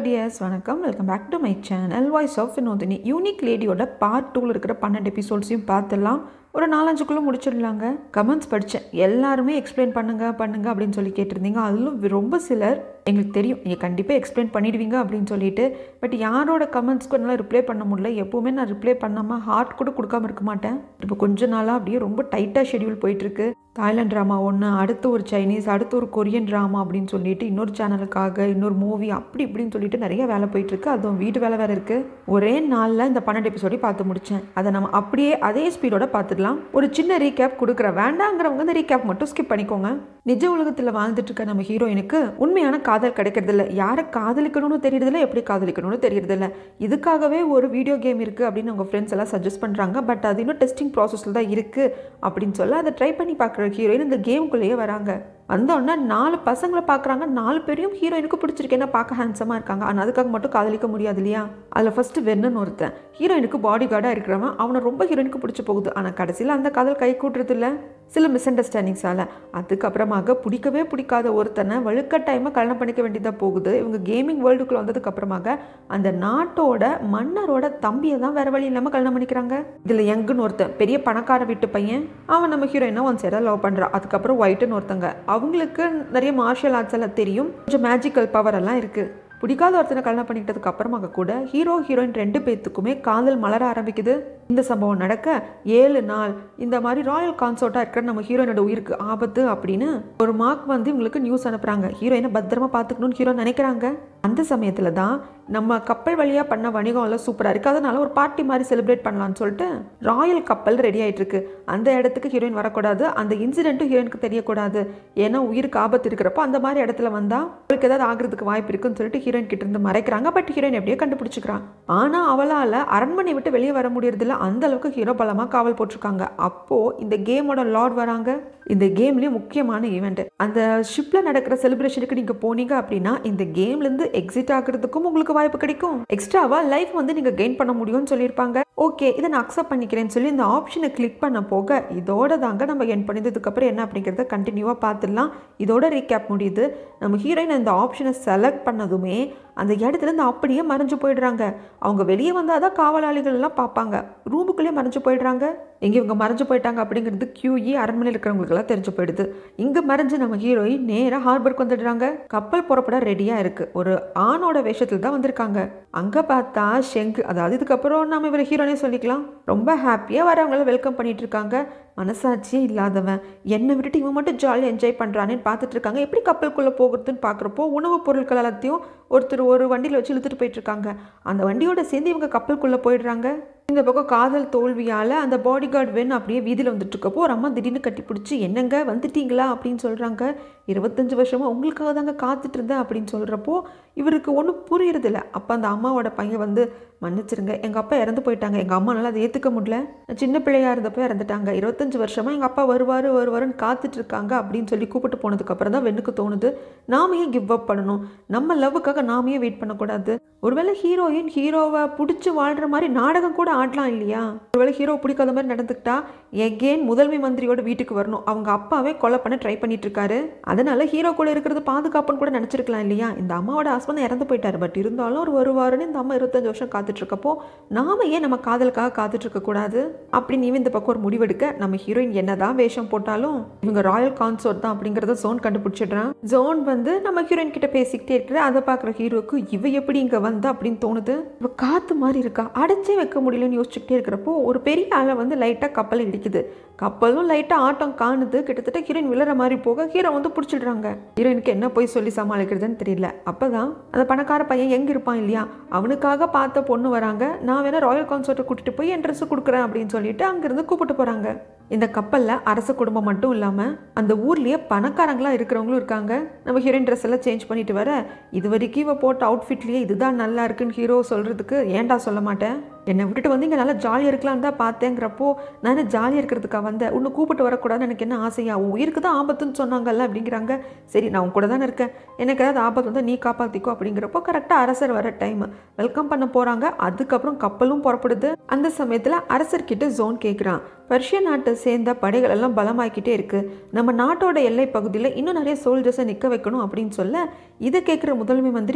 tears வணக்கம் welcome back to my channel voice of Vinodhini unique லேடியோட part டூவில் இருக்கிற பன்னெண்டு எபிசோட்ஸையும் பார்த்துடலாம் ஒரு நாலஞ்சுக்குள்ளே முடிச்சிடலாங்க கமெண்ட்ஸ் படித்தேன் எல்லாருமே எக்ஸ்பிளைன் பண்ணுங்க பண்ணுங்க அப்படின்னு சொல்லி கேட்டிருந்தீங்க அதிலும் ரொம்ப சிலர் எங்களுக்கு தெரியும் நீங்கள் கண்டிப்பாக எக்ஸ்பிளைன் பண்ணிடுவீங்க அப்படின்னு சொல்லிட்டு பட் யாரோட கமெண்ட்ஸ்க்கு என்னால் ரிப்ளை பண்ண முடியல எப்போவுமே நான் ரிப்ளை பண்ணாமல் ஹார்ட் கூட கொடுக்காம இருக்க மாட்டேன் இப்போ கொஞ்ச நாளாக அப்படியே ரொம்ப டைட்டாக ஷெடியூல் போயிட்டுருக்கு தாய்லாந்து ட்ராமா ஒன்று அடுத்து ஒரு சைனீஸ் அடுத்து ஒரு கொரியன் ட்ராமா அப்படின்னு சொல்லிட்டு இன்னொரு சேனலுக்காக இன்னொரு மூவி அப்படி இப்படின்னு சொல்லிட்டு நிறைய வேலை போயிட்டுருக்கு அதுவும் வீட்டு வேலை வேறு இருக்குது ஒரே நாளில் இந்த பன்னெண்டு எபிசோடையும் பார்த்து முடித்தேன் அதை நம்ம அப்படியே அதே ஸ்பீடோட பார்த்துடலாம் ஒரு சின்ன ரீகேப் கொடுக்குறேன் வேண்டாங்கிறவங்க இந்த ரீகேப் மட்டும் ஸ்கிப் பண்ணிக்கோங்க நிஜ உலகத்தில் வாழ்ந்துட்டு இருக்க நம்ம ஹீரோயினுக்கு உண்மையான காதல் கிடைக்கிறதில்ல யாரை காதலிக்கணும்னு தெரியறதில்ல எப்படி காதலிக்கணும்னு தெரியறதில்ல இதுக்காகவே ஒரு வீடியோ கேம் இருக்குது அப்படின்னு அவங்க ஃப்ரெண்ட்ஸ் எல்லாம் சஜஸ்ட் பண்ணுறாங்க பட் அது இன்னும் டெஸ்டிங் ப்ராசஸில் தான் இருக்குது அப்படின்னு சொல்ல அதை ட்ரை பண்ணி பார்க்குற ஹீரோயின் இந்த கேமுக்குள்ளேயே வராங்க வந்தோடனே நாலு பசங்களை பார்க்குறாங்க நாலு பேரையும் ஹீரோயினுக்கு பிடிச்சிருக்கு ஏன்னா பார்க்க ஹேண்ட்ஸமாக இருக்காங்க ஆனால் அதுக்காக மட்டும் காதலிக்க முடியாது இல்லையா அதில் ஃபஸ்ட்டு வெண்ணன் ஒருத்தன் ஹீரோயினுக்கு பாடி கார்டாக இருக்கிறவன் அவனை ரொம்ப ஹீரோயினுக்கு பிடிச்சி போகுது ஆனால் கடைசியில் அந்த காதல் கை கூட்டுறது இல்லை சில மிஸ் அண்டர்ஸ்டாண்டிங்ஸால் அதுக்கப்புறமாக பிடிக்கவே பிடிக்காத ஒருத்தனை வழுக்கட்டாயமாக கல்யாணம் பண்ணிக்க வேண்டியதாக போகுது இவங்க கேமிங் வேர்ல்டுக்குள்ளே வந்ததுக்கப்புறமாக அந்த நாட்டோட மன்னரோட தம்பியை தான் வேறு வழி இல்லாமல் கல்யாணம் பண்ணிக்கிறாங்க இதில் யங்குன்னு ஒருத்தன் பெரிய பணக்கார வீட்டு பையன் அவன் நம்ம ஹீரோயினை ஒன் சைடாக லவ் பண்ணுறான் அதுக்கப்புறம் ஒயிட்டுன்னு ஒருத்தங்க அவங்களுக்கு நிறைய மார்ஷியல் ஆர்ட்ஸ் எல்லாம் தெரியும் கொஞ்சம் மேஜிக்கல் பவர் எல்லாம் இருக்குது பிடிக்காத ஒருத்தனை கல்யாணம் பண்ணிக்கிட்டதுக்கு அப்புறமாக கூட ஹீரோ ஹீரோயின் ரெண்டு பேர்த்துக்குமே காதல் மலர ஆரம்பிக்குது இந்த சம்பவம் நடக்க ஏழு நாள் இந்த மாதிரி ராயல் கான்சோர்ட்டாக இருக்கிற நம்ம ஹீரோயினோட உயிருக்கு ஆபத்து அப்படின்னு ஒரு மார்க் வந்து இவங்களுக்கு நியூஸ் அனுப்புகிறாங்க ஹீரோயினை பத்திரமா பார்த்துக்கணும்னு ஹீரோ நினைக்கிறாங்க அந்த சமயத்தில் தான் நம்ம கப்பல் வழியாக பண்ண வணிகம் எல்லாம் சூப்பராக இருக்குது அதனால ஒரு பார்ட்டி மாதிரி செலிப்ரேட் பண்ணலான்னு சொல்லிட்டு ராயல் கப்பல் ரெடி ஆகிட்டு இருக்கு அந்த இடத்துக்கு ஹீரோயின் வரக்கூடாது அந்த இன்சிடென்ட்டும் ஹீரோயினுக்கு தெரியக்கூடாது ஏன்னா உயிருக்கு ஆபத்து இருக்கிறப்போ அந்த மாதிரி இடத்துல வந்தால் அவளுக்கு ஏதாவது ஆகிறதுக்கு வாய்ப்பு இருக்குன்னு சொல்லிட்டு ஹீரோயின் கிட்ட இருந்து மறைக்கிறாங்க பட் ஹீரோயின் எப்படியோ கண்டுபிடிச்சிக்கிறான் ஆனால் அவளால் அரண்மனை விட்டு வெளியே வர முடியறதில்ல அந்த அளவுக்கு ஹீரோ பலமாக காவல் போட்டிருக்காங்க அப்போது இந்த கேமோட லார்ட் வராங்க இந்த கேம்லேயே முக்கியமான ஈவெண்ட் அந்த ஷிப்பில் நடக்கிற செலிப்ரேஷனுக்கு நீங்கள் போனீங்க அப்படின்னா இந்த கேம்லேருந்து எக்ஸிட் ஆகிறதுக்கும் உங்களுக்கு வாய்ப்பு கிடைக்கும் எக்ஸ்ட்ராவா லைஃப் வந்து நீங்கள் கெயின் பண்ண முடியும்னு சொல்லியிருப்பாங்க ஓகே இதை நான் அக்செப்ட் பண்ணிக்கிறேன்னு சொல்லி இந்த ஆப்ஷனை கிளிக் பண்ண போக இதோட தாங்க நம்ம என் பண்ணதுக்கப்புறம் என்ன அப்படிங்கிறத கண்டினியூவாக பார்த்துடலாம் இதோட ரீகேப் முடியுது நம்ம ஹீரோயின் அந்த ஆப்ஷனை செலக்ட் பண்ணதுமே அந்த இடத்துலேருந்து அப்படியே மறைஞ்சு போயிடுறாங்க அவங்க வெளியே வந்தால் தான் காவலாளிகள் எல்லாம் பார்ப்பாங்க ரூமுக்குள்ளேயே மறைஞ்சு போயிடுறாங்க எங்கே இவங்க மறைஞ்சு போயிட்டாங்க அப்படிங்கிறது கியூஇ அரண்மனையில் இருக்கிறவங்களுக்கெல்லாம் தெரிஞ்சு போயிடுது இங்கே மறைஞ்சு நம்ம ஹீரோயின் நேராக ஹார்பருக்கு வந்துடுறாங்க கப்பல் புறப்பட ரெடியாக இருக்குது ஒரு ஆணோட வேஷத்தில் தான் வந்திருக்காங்க அங்கே பார்த்தா ஷெங்கு அதாவது இதுக்கப்புறம் நம்ம இவரை ஹீரோனே சொல்லிக்கலாம் ரொம்ப ஹாப்பியாக வரவங்கள வெல்கம் பண்ணிட்டு இருக்காங்க மனசாட்சியே இல்லாதவன் என்னை விட்டுட்டு இவன் மட்டும் ஜாலியாக என்ஜாய் பண்ணுறானேன்னு பார்த்துட்டு இருக்காங்க எப்படி கப்பலுக்குள்ளே போகிறதுன்னு பார்க்குறப்போ உணவுப் பொருட்கள் எல்லாத்தையும் ஒருத்தர் ஒரு வண்டியில் வச்சு இழுத்துட்டு போயிட்டு இருக்காங்க அந்த வண்டியோட சேர்ந்து இவங்க கப்பலுக்குள்ளே போயிடுறாங்க இந்த பக்கம் காதல் தோல்வியால் அந்த பாடி கார்டு வென் அப்படியே வீதியில் வந்துட்டு இருக்கப்போ ஒரு அம்மா திடீர்னு கட்டி பிடிச்சி என்னங்க வந்துட்டீங்களா அப்படின்னு சொல்கிறாங்க இருபத்தஞ்சு வருஷமாக உங்களுக்காக தாங்க காத்துட்டு இருந்தேன் அப்படின்னு சொல்கிறப்போ இவருக்கு ஒன்றும் புரியறதில்ல அப்போ அந்த அம்மாவோட பையன் வந்து மன்னிச்சிருங்க எங்கள் அப்பா இறந்து போயிட்டாங்க எங்கள் அம்மானால அதை ஏற்றுக்க முடியல நான் சின்ன பிள்ளையாக இருந்தப்போ இறந்துட்டாங்க இருபத்தஞ்சு வருஷமாக எங்கள் அப்பா வருவார் வருவாருன்னு காத்துட்டு இருக்காங்க அப்படின்னு சொல்லி கூப்பிட்டு போனதுக்கப்புறம் தான் வெண்ணுக்கு தோணுது நாம ஏன் கிவ் அப் பண்ணணும் நம்ம லவ்வுக்காக நாம ஏன் வெயிட் பண்ணக்கூடாது ஒருவேளை ஹீரோயின் ஹீரோவை பிடிச்சி வாழ்கிற மாதிரி நாடகம் கூட ஆடலாம் இல்லையா ஒருவேளை ஹீரோ பிடிக்காத மாதிரி நடந்துக்கிட்டா எகெயின் முதன்மை மந்திரியோட வீட்டுக்கு வரணும் அவங்க அப்பாவே கொலை பண்ண ட்ரை பண்ணிட்டு இருக்காரு அதனால ஹீரோ கூட இருக்கிறது பாதுகாப்புன்னு கூட நினச்சிருக்கலாம் இல்லையா இந்த அம்மாவோட ஹஸ்பண்ட் இறந்து போயிட்டாரு பட் இருந்தாலும் ஒரு வருவாருன்னு இந்த அம்மா இருபத்தஞ்சு வருஷம் காத்துட்டு இருக்கப்போ நாம ஏன் நம்ம காதலுக்காக காத்துட்டு இருக்க கூடாது அப்படின்னு இவன் இந்த பக்கம் ஒரு முடிவெடுக்க நம்ம ஹீரோயின் என்னதான் வேஷம் போட்டாலும் இவங்க ராயல் கான்சோர்ட் தான் அப்படிங்கிறத ஜோன் கண்டுபிடிச்சிடுறான் ஜோன் வந்து நம்ம ஹீரோயின் கிட்ட பேசிக்கிட்டே இருக்கிற அதை பார்க்குற ஹீரோக்கு இவ எப்படி இங்கே வந்தா அப்படின்னு தோணுது இவ காத்து மாதிரி இருக்கா அடைச்சே வைக்க முடியலன்னு யோசிச்சுக்கிட்டே இருக்கிறப்போ ஒரு பெரிய ஆளை வந்து லைட்டாக கப்பல் இடிக்குது கப்பலும் லைட்டாக ஆட்டம் காணுது கிட்டத்தட்ட ஹீரோயின் விழுற மாதிரி போக ஹீரோ வந்து பிடிச்சிடுறாங்க ஹீரோயினுக்கு என்ன போய் சொல்லி சமாளிக்கிறதுன்னு தெரியல அப்பதான் அந்த பணக்கார பையன் எங்கே இருப்பான் இல்லையா அவனுக்காக பார்த்த பொண்ணு வராங்க நான் வேணா ராயல் கான்சர்ட்டை கூட்டிட்டு போய் என் ட்ரெஸ் கொடுக்குறேன் அப்படின்னு சொல்லிட்டு அங்கேருந்து கூப்பிட்டு போகிறாங்க இந்த கப்பலில் அரச குடும்பம் மட்டும் இல்லாமல் அந்த ஊர்லேயே பணக்காரங்களாக இருக்கிறவங்களும் இருக்காங்க நம்ம ஹீரோயின் ட்ரெஸ் எல்லாம் சேஞ்ச் பண்ணிட்டு வர இது வரைக்கும் இவ போட்ட அவுட்ஃபிட்லேயே இதுதான் நல்லா இருக்குன்னு ஹீரோ சொல்கிறதுக்கு ஏன்டா சொல்ல மாட்டேன் என்னை விட்டுட்டு வந்து இங்கே நல்லா ஜாலியாக இருக்கலாம் தான் பார்த்தேங்கிறப்போ நான் ஜாலியாக இருக்கிறதுக்காக வந்தேன் உன்னை கூப்பிட்டு வரக்கூடாதுன்னு எனக்கு என்ன ஆசையா உன் உயிருக்கு தான் ஆபத்துன்னு சொன்னாங்கல்ல அப்படிங்கிறாங்க சரி நான் உன் கூட தானே இருக்கேன் எனக்கு ஏதாவது ஆபத்து வந்து நீ காப்பாற்றிக்கோ அப்படிங்கிறப்போ கரெக்டாக அரசர் வர டைம் வெல்கம் பண்ண போகிறாங்க அதுக்கப்புறம் கப்பலும் புறப்படுது அந்த சமயத்தில் அரசர்கிட்ட ஜோன் கேட்குறான் பர்ஷிய நாட்டை சேர்ந்த படைகள் எல்லாம் பலமாக்கிட்டே இருக்கு நம்ம நாட்டோட எல்லை பகுதியில் இன்னும் நிறைய சோல்ஜர்ஸை நிற்க வைக்கணும் அப்படின்னு சொல்ல இதை கேட்குற முதன்மை மந்திரி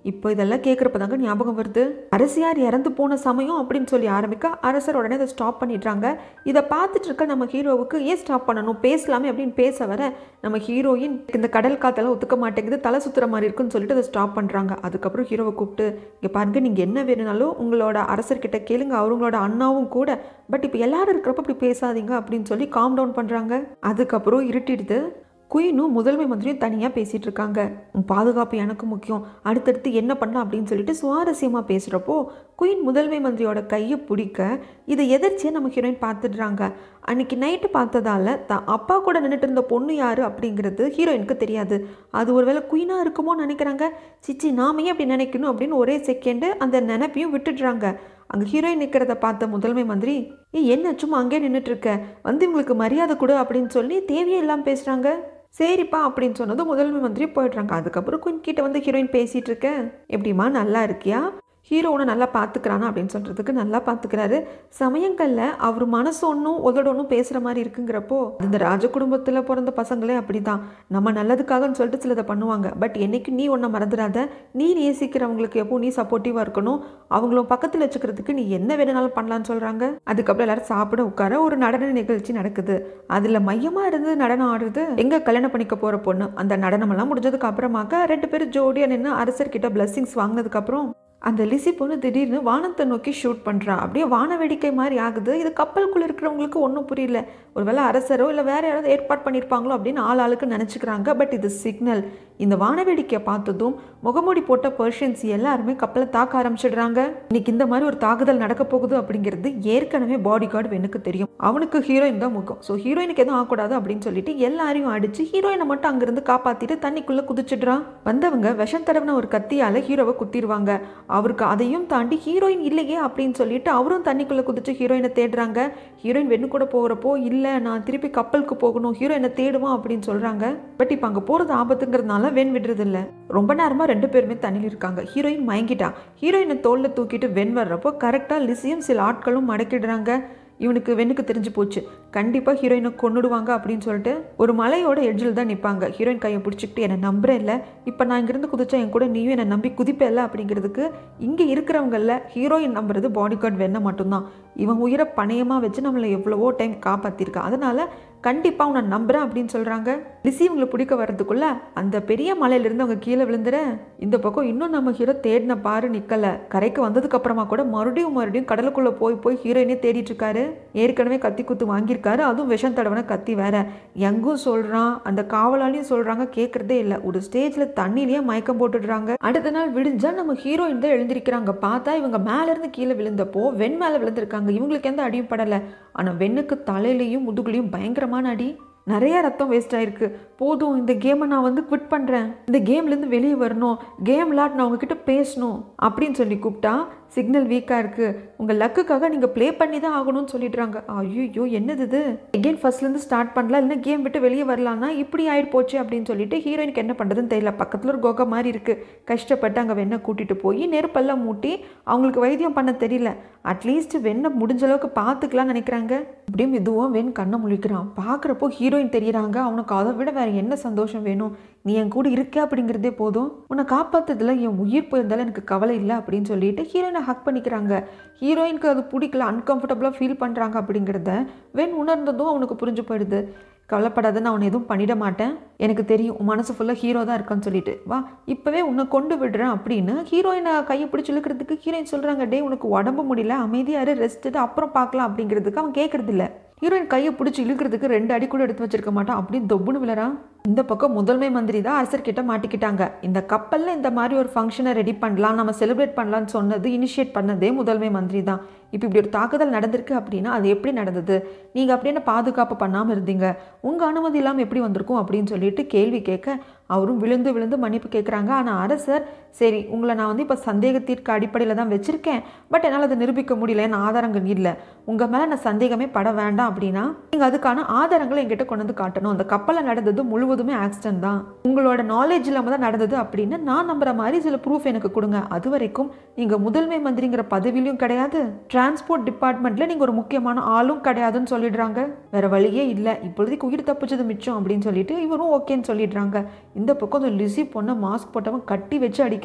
இப்போ இதெல்லாம் கேட்குறப்ப தாங்க ஞாபகம் வருது அரசியார் இறந்து போன சமயம் அப்படின்னு சொல்லி ஆரம்பிக்க அரசர் உடனே அதை ஸ்டாப் பண்ணிடுறாங்க இதை பார்த்துட்டு இருக்க நம்ம ஹீரோவுக்கு ஏன் ஸ்டாப் பண்ணணும் பேசலாமே அப்படின்னு பேச வர நம்ம ஹீரோயின் இந்த கடல் காத்தெல்லாம் ஒத்துக்க மாட்டேங்குது தலை சுத்துற மாதிரி இருக்குன்னு சொல்லிட்டு அதை ஸ்டாப் பண்ணுறாங்க அதுக்கப்புறம் ஹீரோவை கூப்பிட்டு இங்கே பாருங்க நீங்கள் என்ன வேணும்னாலும் உங்களோட அரசர்கிட்ட கேளுங்க அவங்களோட அண்ணாவும் கூட பட் இப்போ எல்லாரும் இருக்கிறப்ப இப்படி பேசாதீங்க அப்படின்னு சொல்லி காம் டவுன் பண்ணுறாங்க அதுக்கப்புறம் இருட்டிடுது குயினும் முதன்மை மந்திரியும் தனியாக பேசிகிட்டு இருக்காங்க உன் பாதுகாப்பு எனக்கு முக்கியம் அடுத்தடுத்து என்ன பண்ணலாம் அப்படின்னு சொல்லிட்டு சுவாரஸ்யமாக பேசுகிறப்போ குயின் முதன்மை மந்திரியோட கையை பிடிக்க இதை எதிர்ச்சியாக நம்ம ஹீரோயின் பார்த்துடுறாங்க அன்னைக்கு நைட்டு பார்த்ததால தான் அப்பா கூட நின்றுட்டு இருந்த பொண்ணு யார் அப்படிங்கிறது ஹீரோயினுக்கு தெரியாது அது ஒருவேளை குயினாக இருக்குமோன்னு நினைக்கிறாங்க சிச்சி நாம ஏன் அப்படி நினைக்கணும் அப்படின்னு ஒரே செகண்டு அந்த நினைப்பையும் விட்டுடுறாங்க அங்கே ஹீரோயின் நிற்கிறத பார்த்த முதன்மை மந்திரி ஏய் என்ன சும்மா அங்கே நின்றுட்டு இருக்க வந்து இவங்களுக்கு மரியாதை கொடு அப்படின்னு சொல்லி தேவையே இல்லாமல் பேசுகிறாங்க சரிப்பா அப்படின்னு சொன்னதும் முதன்மை மந்திரி போயிடுறாங்க அதுக்கப்புறம் குயின் கிட்ட வந்து ஹீரோயின் பேசிகிட்டு இருக்க எப்படிம்மா நல்லா இருக்கியா ஹீரோ உன்னை நல்லா பார்த்துக்கிறானா அப்படின்னு சொல்கிறதுக்கு நல்லா பார்த்துக்கிறாரு சமயங்களில் அவர் மனசு ஒன்றும் உதட ஒன்றும் பேசுகிற மாதிரி இருக்குங்கிறப்போ இந்த ராஜ குடும்பத்தில் பிறந்த பசங்களே அப்படி தான் நம்ம நல்லதுக்காகன்னு சொல்லிட்டு சிலதை பண்ணுவாங்க பட் என்னைக்கு நீ ஒன்றை மறந்துடாத நீ நேசிக்கிறவங்களுக்கு எப்போ நீ சப்போர்ட்டிவாக இருக்கணும் அவங்களும் பக்கத்தில் வச்சுக்கிறதுக்கு நீ என்ன வேணுனாலும் பண்ணலான்னு சொல்கிறாங்க அதுக்கப்புறம் எல்லாரும் சாப்பிட உட்கார ஒரு நடன நிகழ்ச்சி நடக்குது அதில் மையமாக இருந்து நடனம் ஆடுறது எங்கே கல்யாணம் பண்ணிக்க போகிற பொண்ணு அந்த நடனமெல்லாம் முடிஞ்சதுக்கு அப்புறமாக்க ரெண்டு பேரும் ஜோடியாக நின்று அரசர்கிட்ட பிளஸ்ஸிங்ஸ் வாங்கினதுக்கப்புறம் அந்த லிசி பொண்ணு திடீர்னு வானத்தை நோக்கி ஷூட் பண்ணுறா அப்படியே வான வேடிக்கை மாதிரி ஆகுது இது கப்பலுக்குள்ளே இருக்கிறவங்களுக்கு ஒன்றும் புரியல ஒருவேளை அரசரோ இல்லை வேற யாராவது ஏற்பாடு பண்ணியிருப்பாங்களோ அப்படின்னு ஆள் ஆளுக்கு நினச்சிக்கிறாங்க பட் இது சிக்னல் இந்த வான வேடிக்கையை பார்த்ததும் முகமூடி போட்ட பர்ஷியன்ஸ் எல்லாருமே கப்பலை தாக்க ஆரம்பிச்சிடுறாங்க இன்னைக்கு இந்த மாதிரி ஒரு தாக்குதல் நடக்க போகுது அப்படிங்கிறது ஏற்கனவே பாடி கார்டு வெனுக்கு தெரியும் அவனுக்கு ஹீரோயின் தான் முகம் ஸோ ஹீரோயினுக்கு எதுவும் ஆகக்கூடாது அப்படின்னு சொல்லிட்டு எல்லாரையும் அடிச்சு ஹீரோயினை மட்டும் அங்கிருந்து காப்பாத்திட்டு தண்ணிக்குள்ள குதிச்சிடுறான் வந்தவங்க விஷம் தடவின ஒரு கத்தியால ஹீரோவை குத்திடுவாங்க அவருக்கு அதையும் தாண்டி ஹீரோயின் இல்லையே அப்படின்னு சொல்லிட்டு அவரும் தண்ணிக்குள்ள குதிச்சு ஹீரோயினை தேடுறாங்க ஹீரோயின் வெண்ணு கூட போகிறப்போ இல்லை நான் திருப்பி கப்பலுக்கு போகணும் ஹீரோயினை தேடுவான் அப்படின்னு சொல்றாங்க பட் இப்போ அங்கே போகிறது ஆபத்துங்கிறதுனால வெண் விடுறது இல்ல ரொம்ப நேரமாக ரெண்டு பேருமே தண்ணியில் இருக்காங்க ஹீரோயின் மயங்கிட்டா ஹீரோயினை தோளில் தூக்கிட்டு வெண் வர்றப்போ கரெக்டாக லிசியும் சில ஆட்களும் மடக்கிடுறாங்க இவனுக்கு வெண்ணுக்கு தெரிஞ்சு போச்சு கண்டிப்பாக ஹீரோயினை கொன்னுடுவாங்க அப்படின்னு சொல்லிட்டு ஒரு மலையோட எட்ஜில் தான் நிற்பாங்க ஹீரோயின் கையை பிடிச்சிக்கிட்டு என்னை நம்புறே இல்லை இப்போ நான் இங்கிருந்து குதிச்சா என் கூட நீயும் என்னை நம்பி குதிப்பேல்ல அப்படிங்கிறதுக்கு இங்கே இருக்கிறவங்கள ஹீரோயின் நம்புறது பாடி கார்டு வெண்ணை மட்டும்தான் இவன் உயிரை பணயமாக வச்சு நம்மளை எவ்வளவோ டைம் காப்பாற்றிருக்கா அதனால கண்டிப்பாக உன்னை நம்புறேன் அப்படின்னு சொல்கிறாங்க லிசி இவங்களை பிடிக்க வர்றதுக்குள்ள அந்த பெரிய மலையிலிருந்து அவங்க கீழே விழுந்துற இந்த பக்கம் இன்னும் நம்ம ஹீரோ தேடின பாரு நிற்கல கரைக்கு வந்ததுக்கு அப்புறமா கூட மறுபடியும் மறுபடியும் கடலுக்குள்ளே போய் போய் ஹீரோயினே தேடிட்டு இருக்காரு ஏற்கனவே கத்தி குத்து வாங்கியிருக்காரு அதுவும் விஷம் தடவன கத்தி வேற எங்கும் சொல்கிறான் அந்த காவலாளியும் சொல்கிறாங்க கேட்குறதே இல்லை ஒரு ஸ்டேஜில் தண்ணியிலேயே மயக்கம் போட்டுடுறாங்க அடுத்த நாள் விடிஞ்சா நம்ம ஹீரோயின் தான் எழுந்திருக்கிறாங்க பார்த்தா இவங்க மேலேருந்து கீழே விழுந்தப்போ வெண் மேலே விழுந்திருக்காங்க இவங்களுக்கு எந்த அடியும் படலை ஆனால் வெண்ணுக்கு தலையிலையும் முதுகுலையும் பயங்கரமான அடி நிறைய ரத்தம் வேஸ்ட் ஆயிருக்கு போதும் இந்த கேமை நான் வந்து குவிட் பண்ணுறேன் இந்த கேம்லேருந்து வெளியே வரணும் கேம் விளாட் நான் உங்ககிட்ட பேசணும் அப்படின்னு சொல்லி கூப்பிட்டா சிக்னல் வீக்காக இருக்குது உங்கள் லக்குக்காக நீங்கள் ப்ளே பண்ணி தான் ஆகணும்னு சொல்லிடுறாங்க ஐயோ என்னது இது எகெயின் ஃபர்ஸ்ட்லேருந்து ஸ்டார்ட் பண்ணலாம் இல்லைன்னா கேம் விட்டு வெளியே வரலாம்னா இப்படி ஆயிட்டு போச்சு அப்படின்னு சொல்லிட்டு ஹீரோயினுக்கு என்ன பண்ணுறதுன்னு தெரியல பக்கத்தில் ஒரு கோகா மாதிரி இருக்குது கஷ்டப்பட்டு அங்கே வெண்ணெய் கூட்டிகிட்டு போய் நெருப்பெல்லாம் மூட்டி அவங்களுக்கு வைத்தியம் பண்ண தெரியல அட்லீஸ்ட் வெண்ணெய் முடிஞ்ச அளவுக்கு பார்த்துக்கலாம்னு நினைக்கிறாங்க இப்படியும் மெதுவாக வெண் கண்ணை முழிக்கிறான் பார்க்குறப்போ ஹீரோயின் தெரியறாங்க அவனுக்கு அதை விட வேற என்ன சந்தோஷம் வேணும் நீ என் கூட இருக்க அப்படிங்கிறதே போதும் உன்னை காப்பாத்துறதுல என் உயிர் போயிருந்தாலும் எனக்கு கவலை இல்லை அப்படின்னு சொல்லிட்டு ஹீரோயினை ஹக் பண்ணிக்கிறாங்க ஹீரோயினுக்கு அது பிடிக்கல அன்கம்ஃபர்டபுளாக ஃபீல் பண்ணுறாங்க அப்படிங்கிறத வெண் உணர்ந்ததும் அவனுக்கு புரிஞ்சு போயிடுது கவலைப்படாத நான் உன்னை எதுவும் பண்ணிட மாட்டேன் எனக்கு தெரியும் உன் மனசு ஃபுல்லாக ஹீரோ தான் இருக்கான்னு சொல்லிட்டு வா இப்போவே உன்னை கொண்டு விடுறேன் அப்படின்னு ஹீரோயினை கையை பிடிச்சி இழுக்கிறதுக்கு ஹீரோயின் சொல்கிறாங்க டே உனக்கு உடம்பு முடியல அமைதியாரு ரெஸ்ட்டு அப்புறம் பார்க்கலாம் அப்படிங்கிறதுக்கு அவன் கேட்கறது இல்ல ஹீரோயின் கையை பிடிச்சி இழுக்கிறதுக்கு ரெண்டு அடி கூட எடுத்து வச்சிருக்க மாட்டான் அப்படி தொப்புன்னு விழறான் இந்த பக்கம் முதன்மை மந்திரி தான் அரசர்கிட்ட மாட்டிக்கிட்டாங்க இந்த கப்பலில் இந்த மாதிரி ஒரு ஃபங்க்ஷனை ரெடி பண்ணலாம் நம்ம செலிப்ரேட் பண்ணலாம்னு சொன்னது இனிஷியேட் பண்ணதே முதன்மை மந்திரி தான் இப்போ இப்படி ஒரு தாக்குதல் நடந்திருக்கு அப்படின்னா அது எப்படி நடந்தது நீங்கள் அப்படி என்ன பாதுகாப்பு பண்ணாமல் இருந்தீங்க உங்கள் அனுமதி இல்லாமல் எப்படி வந்திருக்கும் அப்படின்னு சொல்லிட்டு கேள்வி கேட்க அவரும் விழுந்து விழுந்து மன்னிப்பு கேட்குறாங்க ஆனால் அரசர் சரி உங்களை நான் வந்து இப்போ சந்தேகத்திற்கு அடிப்படையில் தான் வச்சுருக்கேன் பட் என்னால் அதை நிரூபிக்க முடியல என் ஆதாரங்கள் இல்லை உங்கள் மேலே நான் சந்தேகமே பட வேண்டாம் அப்படின்னா நீங்கள் அதுக்கான ஆதாரங்களை என்கிட்ட கொண்டு வந்து காட்டணும் அந்த கப்பலில் நடந்தது முழுவதுமே ஆக்சிடென்ட் தான் உங்களோட நாலேஜ் இல்லாமல் தான் நடந்தது அப்படின்னு நான் நம்புற மாதிரி சில ப்ரூஃப் எனக்கு கொடுங்க அது வரைக்கும் நீங்கள் முதன்மை மந்திரிங்கிற பதவியிலையும் கிடையாது டிரான்ஸ்போர்ட் டிபார்ட்மெண்ட்டில் நீங்கள் ஒரு முக்கியமான ஆளும் கிடையாதுன்னு சொல்லிடுறாங்க வேற வழியே இல்லை இப்பொழுதைக்கு உயிர் தப்பிச்சது மிச்சம் அப்படின்னு சொல்லிட்டு இவரும் ஓகேன்னு சொல்லிடுறாங்க இந்த பக்கம் அந்த லிசி பொண்ணை மாஸ்க் போட்டவன் கட்டி வச்சு அடிக்கிறான்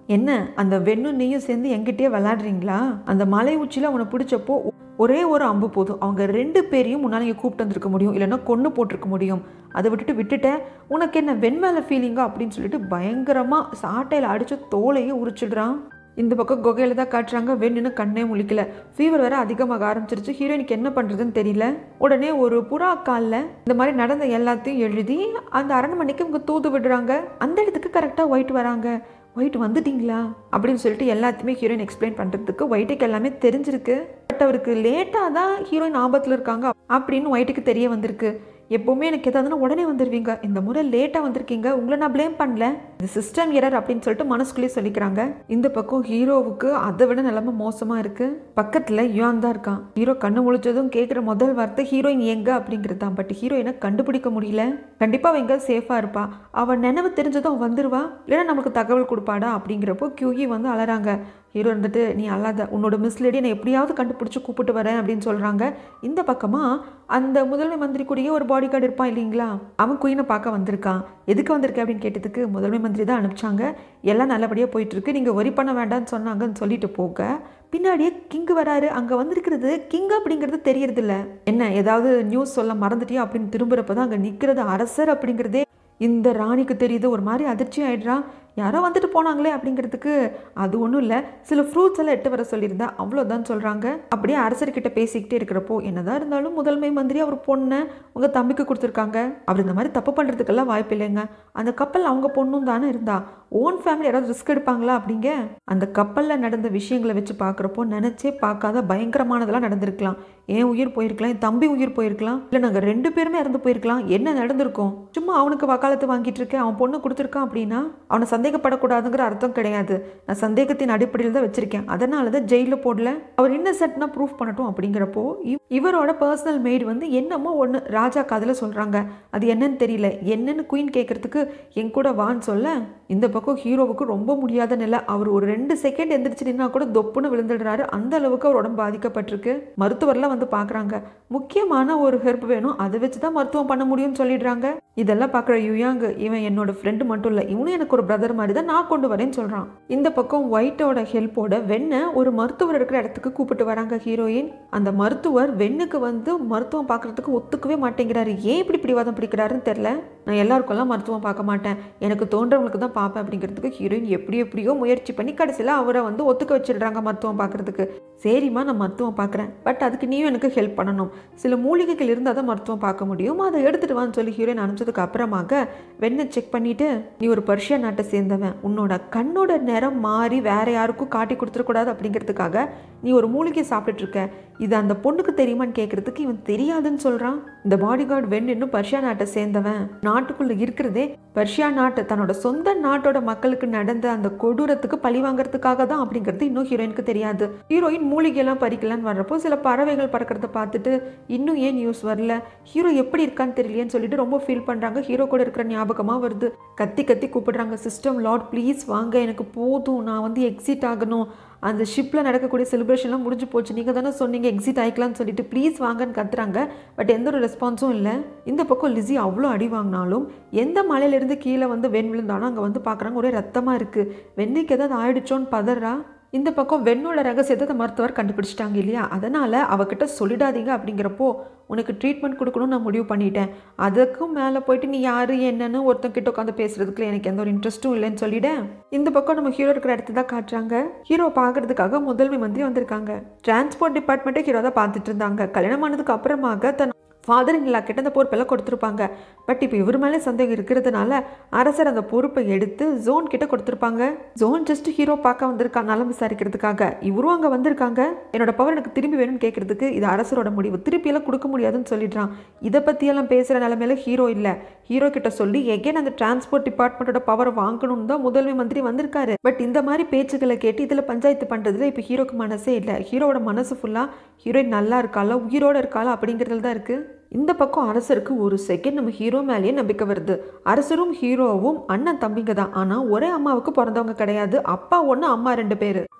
என்ன அந்த வெண்ணும் நீயும் சேர்ந்து எங்கிட்டயே விளையாடுறீங்களா அந்த மலை உச்சியில் அவனை பிடிச்சப்போ ஒரே ஒரு அம்பு போதும் அவங்க ரெண்டு பேரையும் முன்னால் இங்கே கூப்பிட்டு வந்திருக்க முடியும் இல்லைன்னா கொன்று போட்டிருக்க முடியும் அதை விட்டுட்டு விட்டுட்டேன் உனக்கு என்ன வெண்மேல ஃபீலிங்கா அப்படின்னு சொல்லிட்டு பயங்கரமாக சாட்டையில் அடித்து தோலையே உரிச்சிடுறான் இந்த பக்கம் குகையில தான் காட்டுறாங்க வெண்ணுன்னு கண்ணே முழிக்கல ஃபீவர் வேற அதிகமாக ஆரம்பிச்சிருச்சு ஹீரோயினுக்கு என்ன பண்ணுறதுன்னு தெரியல உடனே ஒரு புறா காலில் இந்த மாதிரி நடந்த எல்லாத்தையும் எழுதி அந்த அரண்மனைக்கு இவங்க தூது விடுறாங்க அந்த இடத்துக்கு கரெக்டாக ஒயிட் வராங்க ஒயிட் வந்துட்டீங்களா அப்படின்னு சொல்லிட்டு எல்லாத்தையுமே ஹீரோயின் எக்ஸ்பிளைன் பண்ணுறதுக்கு ஒயிட்டுக்கு எல்லாமே தெரிஞ்சிருக்கு பட் அவருக்கு லேட்டாக தான் ஹீரோயின் ஆபத்தில் இருக்காங்க அப்படின்னு ஒயிட்டுக்கு தெரிய வந்திருக்கு எப்போவுமே எனக்கு எதாவதுன்னா உடனே வந்துடுவீங்க இந்த முறை லேட்டாக வந்திருக்கீங்க உங்களை நான் ப்ளேம் பண்ணல இது சிஸ்டம் எரர் அப்படின்னு சொல்லிட்டு மனசுக்குள்ளேயே சொல்லிக்கிறாங்க இந்த பக்கம் ஹீரோவுக்கு அதை விட நிலைமை மோசமாக இருக்கு பக்கத்தில் யுவான் தான் இருக்கான் ஹீரோ கண்ணு முழிச்சதும் கேட்குற முதல் வார்த்தை ஹீரோயின் எங்க அப்படிங்கிறது தான் பட் ஹீரோயினை கண்டுபிடிக்க முடியல கண்டிப்பாக அவள் எங்கே சேஃபாக இருப்பா அவள் நினைவு தெரிஞ்சதும் அவ வந்துருவா இல்லைன்னா நமக்கு தகவல் கொடுப்பாடா அப்படிங்கிறப்போ கியூகி வந்து அலறாங்க ஹீரோ இருந்துட்டு நீ அல்லாத உன்னோட மிஸ்லேடி நான் எப்படியாவது கண்டுபிடிச்சி கூப்பிட்டு வரேன் அப்படின்னு சொல்கிறாங்க இந்த பக்கமாக அந்த முதன்மை மந்திரி கூடயே ஒரு பாடி கார்டு இருப்பான் இல்லைங்களா அவன் குயினை பார்க்க வந்திருக்கான் எதுக்கு வந்திருக்க அப்படின்னு கேட்டதுக்கு முதன்மை மந்திரி தான் அனுப்பிச்சாங்க எல்லாம் நல்லபடியாக போயிட்டு இருக்கு நீங்கள் ஒரி பண்ண வேண்டாம்னு சொன்னாங்கன்னு சொல்லிட்டு போக பின்னாடியே கிங்கு வராரு அங்கே வந்திருக்கிறது கிங் அப்படிங்கிறது தெரியறதில்ல என்ன ஏதாவது நியூஸ் சொல்ல மறந்துட்டியா அப்படின்னு திரும்புறப்ப தான் அங்கே நிற்கிறது அரசர் அப்படிங்கிறதே இந்த ராணிக்கு தெரியுது ஒரு மாதிரி அதிர்ச்சி ஆயிடுறா யாரோ வந்துட்டு போனாங்களே அப்படிங்கிறதுக்கு அது ஒன்றும் இல்லை சில ஃப்ரூட்ஸ் எல்லாம் எட்டு வர சொல்லியிருந்தா அவ்வளோதான் சொல்கிறாங்க அப்படியே அரசர்கிட்ட பேசிக்கிட்டே இருக்கிறப்போ என்னதான் இருந்தாலும் முதன்மை மந்திரி அவர் பொண்ணை உங்கள் தம்பிக்கு கொடுத்துருக்காங்க அவர் இந்த மாதிரி தப்பு பண்ணுறதுக்கெல்லாம் வாய்ப்பு இல்லைங்க அந்த கப்பல் அவங்க பொண்ணும் தானே இருந்தா ஓன் ஃபேமிலி யாராவது ரிஸ்க் எடுப்பாங்களா அப்படிங்க அந்த கப்பலில் நடந்த விஷயங்களை வச்சு பார்க்குறப்போ நினச்சே பார்க்காத பயங்கரமானதெல்லாம் நடந்திருக்கலாம் என் உயிர் போயிருக்கலாம் என் தம்பி உயிர் போயிருக்கலாம் இல்லை நாங்கள் ரெண்டு பேருமே இறந்து போயிருக்கலாம் என்ன நடந்திருக்கும் சும்மா அவனுக்கு வக்காலத்து வாங்கிட்டு இருக்கேன் அவன் பொண்ணு கொடுத்துருக்கான் அப்படின்னா அவனை சந்தேகப்படக்கூடாதுங்கிற அர்த்தம் கிடையாது நான் சந்தேகத்தின் அடிப்படையில் தான் வச்சிருக்கேன் அதனால தான் ஜெயிலில் போடல அவர் இன்னசென்ட்னா ப்ரூஃப் பண்ணட்டும் அப்படிங்கிறப்போ இவ்- இவரோட பர்சனல் மெய்டு வந்து என்னமோ ஒன்று ராஜா காதில் சொல்கிறாங்க அது என்னன்னு தெரியல என்னன்னு குயின் கேட்கறதுக்கு என் கூட வான்னு சொல்ல இந்த பக்கம் ஹீரோவுக்கு ரொம்ப முடியாத நிலை அவர் ஒரு ரெண்டு செகண்ட் எந்திரிச்சு நின்னா கூட தொப்புன்னு விழுந்துடுறாரு அந்த அளவுக்கு அவர் உடம்பு பாதிக்கப்பட்டிருக்கு மருத்துவர்லாம் வந்து பார்க்குறாங்க முக்கியமான ஒரு ஹெல்ப் வேணும் அதை வச்சு தான் மருத்துவம் பண்ண முடியும்னு சொல்லிடுறாங்க இதெல்லாம் பார்க்குற யுயாங் இவன் என்னோட ஃப்ரெண்டு மட்டும் இல்லை இவனும் எனக்கு ஒரு பிரதர் மாதிரி தான் நான் கொண்டு வரேன்னு சொல்கிறான் இந்த பக்கம் ஒயிட்டோட ஹெல்ப்போட வெண்ணை ஒரு மருத்துவர் இருக்கிற இடத்துக்கு கூப்பிட்டு வராங்க ஹீரோயின் அந்த மருத்துவர் வெண்ணுக்கு வந்து மருத்துவம் பார்க்கறதுக்கு ஒத்துக்கவே மாட்டேங்கிறாரு ஏன் இப்படி பிடிவாதம் பிடிக்கிறாருன்னு தெரில நான் எல்லாருக்கெல்லாம் மருத்துவம் பார்க்க மாட்டேன் எனக்கு தோன்றவங்களுக்கு தான் பார்ப்பேன் அப்படிங்கிறதுக்கு ஹீரோயின் எப்படி எப்படியோ முயற்சி பண்ணி கடைசியில் அவரை வந்து ஒத்துக்க வச்சிடுறாங்க மருத்துவம் பார்க்கறதுக்கு சரிம்மா நான் மருத்துவம் பார்க்குறேன் பட் அதுக்கு நீயும் எனக்கு ஹெல்ப் பண்ணணும் சில மூலிகைகள் இருந்தால் தான் மருத்துவம் பார்க்க முடியும் அதை எடுத்துட்டு வான்னு சொல்லி ஹீரோயின் அனுப்பிச்சதுக்கு அப்புறமாக வெண்ணை செக் பண்ணிட்டு நீ ஒரு பர்ஷியா நாட்டை சேர்ந்தவன் உன்னோட கண்ணோட நிறம் மாறி வேற யாருக்கும் காட்டி கொடுத்துடக்கூடாது அப்படிங்கிறதுக்காக நீ ஒரு மூலிகை சாப்பிட்டுட்டு இருக்க இது அந்த பொண்ணுக்கு தெரியுமான்னு கேட்கறதுக்கு இவன் தெரியாதுன்னு சொல்றான் இந்த பாடி கார்டு வெண் இன்னும் பர்ஷியா நாட்டை சேர்ந்தவன் நாட்டுக்குள்ள இருக்கிறதே பர்ஷியா நாட்டு தன்னோட சொந்த நாட்டோட மக்களுக்கு நடந்த அந்த கொடூரத்துக்கு பழி வாங்குறதுக்காக தான் அப்படிங்கிறது இன்னும் ஹீரோயினுக்கு தெரியாது ஹீரோயின் மூலிகையெல்லாம் பறிக்கலான்னு வர்றப்போ சில பறவைகள் பறக்கிறத பார்த்துட்டு இன்னும் ஏன் நியூஸ் வரல ஹீரோ எப்படி இருக்கான்னு தெரியலையேன்னு சொல்லிட்டு ரொம்ப ஃபீல் பண்றாங்க ஹீரோ கூட இருக்கிற ஞாபகமாக வருது கத்தி கத்தி கூப்பிடுறாங்க சிஸ்டம் லார்ட் ப்ளீஸ் வாங்க எனக்கு போதும் நான் வந்து எக்ஸிட் ஆகணும் அந்த ஷிப்பில் நடக்கக்கூடிய செலிப்ரேஷன்லாம் முடிஞ்சு போச்சு நீங்கள் தானே சொன்னீங்க எக்ஸிட் ஆகிக்கலாம்னு சொல்லிட்டு ப்ளீஸ் வாங்கன்னு கத்துறாங்க பட் எந்த ஒரு ரெஸ்பான்ஸும் இல்லை இந்த பக்கம் லிஸி அவ்வளோ அடி வாங்கினாலும் எந்த மலையிலேருந்து கீழே வந்து வெண் விழுந்தாலும் அங்கே வந்து பார்க்குறாங்க ஒரே ரத்தமாக இருக்குது வெண்ணைக்கு ஏதாவது ஆயிடுச்சோன்னு பதறா இந்த பக்கம் வெண்ணோட ரகசியத்தை அந்த மருத்துவர் கண்டுபிடிச்சிட்டாங்க இல்லையா அதனால் அவகிட்ட சொல்லிடாதீங்க அப்படிங்கிறப்போ உனக்கு ட்ரீட்மெண்ட் கொடுக்கணும்னு நான் முடிவு பண்ணிட்டேன் அதுக்கும் மேலே போயிட்டு நீ யார் என்னன்னு ஒருத்தங்கிட்ட உட்காந்து பேசுறதுக்குள்ள எனக்கு எந்த ஒரு இன்ட்ரெஸ்ட்டும் இல்லைன்னு சொல்லிட இந்த பக்கம் நம்ம ஹீரோ இருக்கிற இடத்த தான் காட்டுறாங்க ஹீரோ பார்க்கறதுக்காக முதன்மை மந்திரி வந்திருக்காங்க டிரான்ஸ்போர்ட் டிபார்ட்மெண்ட்டே ஹீரோ தான் பார்த்துட்டு இருந்தாங்க கல்யாணம் ஆனதுக்கு அப்புறமாக தன் ஃபாதர் இல்லா கிட்ட அந்த பொறுப்பெல்லாம் கொடுத்துருப்பாங்க பட் இப்போ இவர் மேலே சந்தேகம் இருக்கிறதுனால அரசர் அந்த பொறுப்பை எடுத்து ஜோன் கிட்ட கொடுத்துருப்பாங்க ஜோன் ஜஸ்ட் ஹீரோ பார்க்க வந்திருக்கா நலம் விசாரிக்கிறதுக்காக இவரும் அங்கே வந்திருக்காங்க என்னோட பவர் எனக்கு திரும்பி வேணும்னு கேட்கறதுக்கு இது அரசரோட முடிவு திருப்பியெல்லாம் கொடுக்க முடியாதுன்னு சொல்லிடுறான் இதை பற்றியெல்லாம் பேசுகிற நிலமையில ஹீரோ இல்லை ஹீரோ கிட்ட சொல்லி எகேன் அந்த டிரான்ஸ்போர்ட் டிபார்ட்மெண்ட்டோட பவர் வாங்கணும்னு தான் முதன்மை மந்திரி வந்திருக்காரு பட் இந்த மாதிரி பேச்சுக்களை கேட்டு இதில் பஞ்சாயத்து பண்ணுறதுல இப்போ ஹீரோக்கு மனசே இல்லை ஹீரோவோட மனசு ஃபுல்லாக ஹீரோயின் நல்லா இருக்காளா உயிரோட இருக்காளா அப்படிங்கிறதுல தான் இருக்குது இந்த பக்கம் அரசருக்கு ஒரு செகண்ட் நம்ம ஹீரோ மேலேயே நம்பிக்கை வருது அரசரும் ஹீரோவும் அண்ணன் தம்பிங்க தான் ஆனால் ஒரே அம்மாவுக்கு பிறந்தவங்க கிடையாது அப்பா ஒன்று அம்மா ரெண்டு பேர்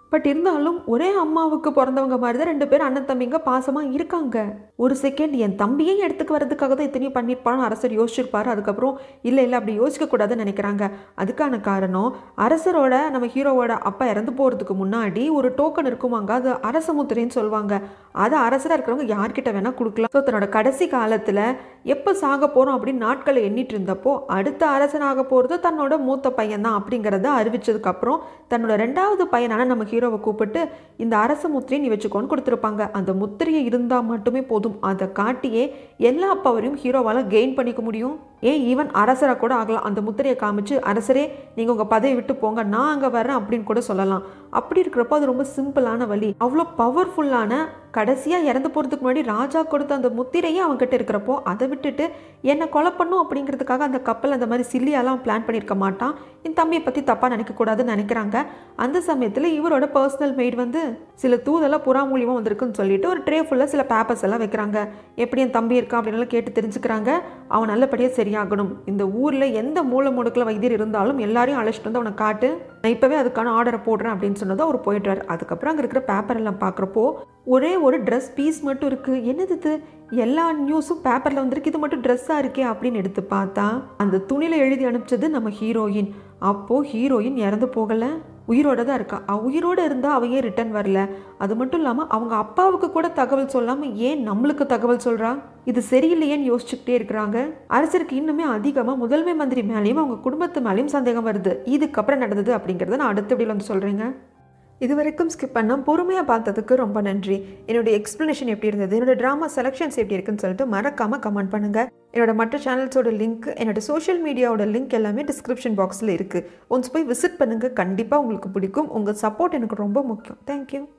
பட் இருந்தாலும் ஒரே அம்மாவுக்கு பிறந்தவங்க மாதிரி தான் ரெண்டு பேரும் அண்ணன் தம்பிங்க பாசமாக இருக்காங்க ஒரு செகண்ட் என் தம்பியை எடுத்துக்கு வரதுக்காக தான் இத்தனையும் பண்ணியிருப்பான்னு அரசர் யோசிச்சிருப்பாரு அதுக்கப்புறம் இல்லை இல்லை அப்படி யோசிக்கக்கூடாதுன்னு நினைக்கிறாங்க அதுக்கான காரணம் அரசரோட நம்ம ஹீரோவோட அப்பா இறந்து போகிறதுக்கு முன்னாடி ஒரு டோக்கன் இருக்குமாங்க அது அரச முத்திரைன்னு சொல்லுவாங்க அதை அரசராக இருக்கிறவங்க யார்கிட்ட வேணால் கொடுக்கலாம் ஸோ தன்னோட கடைசி காலத்தில் எப்போ சாக போகிறோம் அப்படின்னு நாட்களை எண்ணிட்டு இருந்தப்போ அடுத்த அரசனாக போகிறது தன்னோட மூத்த பையன் தான் அப்படிங்கிறத அறிவிச்சதுக்கப்புறம் தன்னோட ரெண்டாவது பையனான நம்ம ஹீரோவை கூப்பிட்டு இந்த அரச முத்திரையை நீ வச்சுக்கோன்னு கொடுத்துருப்பாங்க அந்த முத்திரையை இருந்தால் மட்டுமே போதும் அதை காட்டியே எல்லா பவரையும் ஹீரோவால் கெயின் பண்ணிக்க முடியும் ஏன் ஈவன் அரசராக கூட ஆகலாம் அந்த முத்திரையை காமிச்சு அரசரே நீங்கள் உங்கள் பதவி விட்டு போங்க நான் அங்கே வரேன் அப்படின்னு கூட சொல்லலாம் அப்படி இருக்கிறப்போ அது ரொம்ப சிம்பிளான வழி அவ்வளோ பவர்ஃபுல்லான கடைசியாக இறந்து போகிறதுக்கு முன்னாடி ராஜா கொடுத்த அந்த முத்திரையே அவங்ககிட்ட இருக்கிறப்போ அதை விட்டுட்டு என்னை கொலை பண்ணும் அப்படிங்கிறதுக்காக அந்த கப்பல் அந்த மாதிரி சில்லியாலாம் பிளான் பண்ணியிருக்க மாட்டான் என் தம்பியை பற்றி தப்பாக நினைக்கக்கூடாதுன்னு நினைக்கிறாங்க அந்த சமயத்தில் இவரோட பர்சனல் மெய்ட் வந்து சில தூதெல்லாம் புறா மூலியமாக வந்திருக்குன்னு சொல்லிட்டு ஒரு ட்ரே ஃபுல்லாக சில பேப்பர்ஸ் எல்லாம் வைக்கிறாங்க எப்படி என் தம்பி இருக்கான் அப்படின்லாம் கேட்டு தெரிஞ்சுக்கிறாங்க அவன் நல்லபடியாக சரியாகணும் இந்த ஊரில் எந்த மூல முடுக்கில் வைத்தியர் இருந்தாலும் எல்லாரையும் அழைச்சிட்டு வந்து அவனை காட்டு நான் இப்போவே அதுக்கான ஆர்டரை போடுறேன் அப்படின்னு சொன்னதும் அவர் போயிட்டார் அதுக்கப்புறம் அங்கே இருக்கிற பேப்பர் எல்லாம் பார்க்குறப்போ ஒரே ஒரு ட்ரெஸ் பீஸ் மட்டும் இருக்குது என்னது இது எல்லா நியூஸும் பேப்பரில் வந்திருக்கு இது மட்டும் ட்ரெஸ்ஸாக இருக்கே அப்படின்னு எடுத்து பார்த்தா அந்த துணியில் எழுதி அனுப்பிச்சது நம்ம ஹீரோயின் அப்போது ஹீரோயின் இறந்து போகலை உயிரோட தான் இருக்கா அவ உயிரோடு இருந்தால் அவ ஏன் ரிட்டர்ன் வரல அது மட்டும் இல்லாமல் அவங்க அப்பாவுக்கு கூட தகவல் சொல்லாமல் ஏன் நம்மளுக்கு தகவல் சொல்கிறா இது சரியில்லையேன்னு யோசிச்சுக்கிட்டே இருக்கிறாங்க அரசருக்கு இன்னுமே அதிகமாக முதன்மை மந்திரி மேலேயும் அவங்க குடும்பத்து மேலேயும் சந்தேகம் வருது இதுக்கப்புறம் நடந்தது அப்படிங்கிறத நான் அடுத்த வீடியோவில் வந்து சொல்கிறேங்க இது வரைக்கும் ஸ்கிப் பண்ணால் பொறுமையாக பார்த்ததுக்கு ரொம்ப நன்றி என்னோட எக்ஸ்ப்ளனேஷன் எப்படி இருந்தது என்னோட ட்ராமா செலெக்ஷன்ஸ் எப்படி இருக்குன்னு சொல்லிட்டு மறக்காமல் கமெண்ட் பண்ணுங்கள் என்னோட மற்ற சேனல்ஸோட லிங்க் என்னோட சோஷியல் மீடியாவோட லிங்க் எல்லாமே டிஸ்கிரிப்ஷன் பாக்ஸில் இருக்குது ஒன்ஸ் போய் விசிட் பண்ணுங்கள் கண்டிப்பாக உங்களுக்கு பிடிக்கும் உங்கள் சப்போர்ட் எனக்கு ரொம்ப முக்கியம் தேங்க்யூ